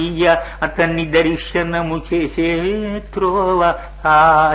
అయ్య అతన్ని దర్శనము చేసే త్రోవ ఆ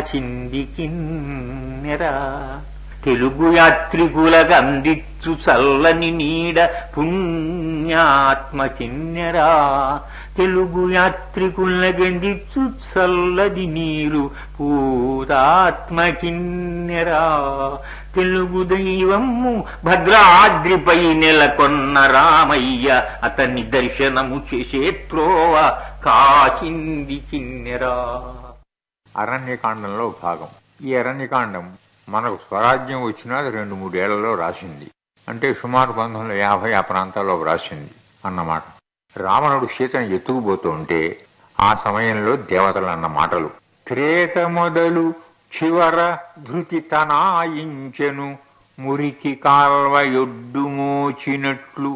చిందికిన్నెరా తెలుగు యాత్రికుల గందిచ్చు చల్లని నీడ పుణ్యాత్మ కిన్నెరా తెలుగు యాత్రికుల గందిచ్చు చల్లది నీరు పూతాత్మ కిన్నెరా తెలుగు దైవము భద్రాద్రిపై నెలకొన్న రామయ్య అతన్ని దర్శనము చేసే త్రోవ కాచింది కిన్నెరా అరణ్యకాండంలో భాగం ఈ అరణ్యకాండం మనకు స్వరాజ్యం వచ్చినా రెండు మూడేళ్లలో రాసింది అంటే సుమారు పంతొమ్మిది వందల యాభై ఆ ప్రాంతాల్లో రాసింది అన్నమాట రావణుడు సీతను ఎత్తుకుపోతుంటే ఆ సమయంలో దేవతలు అన్న మాటలు త్రేత మొదలు చివర ధృతి తనాయించెను మురికి కాల్వ యొడ్డు మోచినట్లు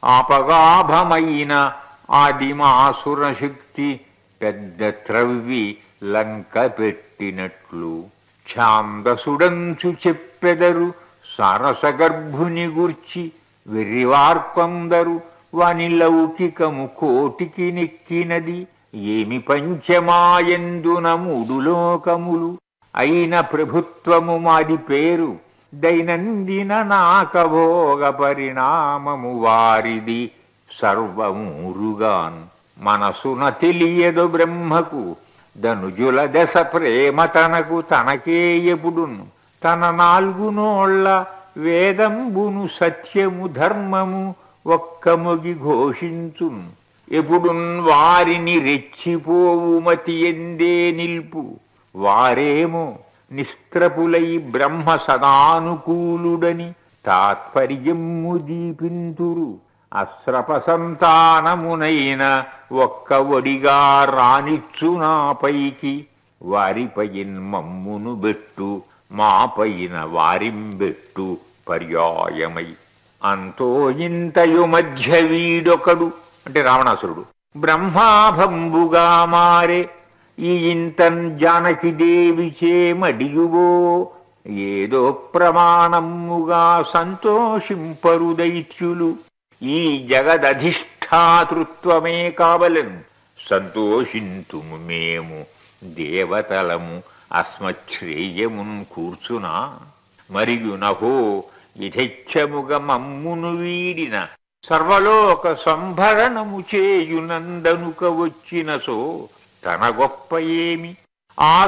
ఆపగాభమైన ఆదిమాసుర శక్తి పెద్ద త్రవ్వి లంక పెట్టినట్లు ఛాందసుడంచు చెప్పెదరు సరసగర్భుని గుర్చి వెర్రివార్కొందరు వాని లౌకికము కోటికి నెక్కినది ఏమి పంచమాయందున మూడు లోకములు అయిన ప్రభుత్వము మాది పేరు దైనందిన నాకభోగ పరిణామము వారిది సర్వమూరుగాన్ మనసున తెలియదు బ్రహ్మకు ధనుజుల దశ ప్రేమ తనకు తనకే ఎప్పుడును తన నాలుగు నోళ్ళ వేదంబును సత్యము ధర్మము ఒక్కముగి ఘోషించును ఎప్పుడున్ వారిని రెచ్చిపోవు మతి ఎందే నిల్పు వారేమో నిస్త్రపులై బ్రహ్మ సదానుకూలుడని తాత్పర్యము దీపింతురు అస్రప సంతానమునైన ఒక్క ఒడిగా రానిచ్చునాపైకి వారిపైన్ మమ్మును బెట్టు మాపైన వారింబెట్టు పర్యాయమై అంతో ఇంతయు మధ్య వీడొకడు అంటే రావణాసురుడు బ్రహ్మాభంబుగా మారే ఈ ఇంతన్ జానకి దేవి చేమడియువో ఏదో ప్రమాణముగా సంతోషింపరు దైత్యులు ఈ జగదధిష్టాతృత్వమే కావలను సంతోషింతుము మేము దేవతలము అస్మశ్రేయమున్ కూర్చునా మరియు నహో యథేచ్ఛముగ మమ్మును వీడిన సర్వలోక సంభరణము చేయునందనుక వచ్చిన సో తన గొప్ప ఏమి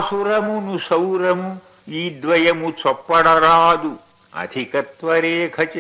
ఆసురమును సౌరము ఈ ద్వయము చొప్పడరాదు అధికత్వరేఖచే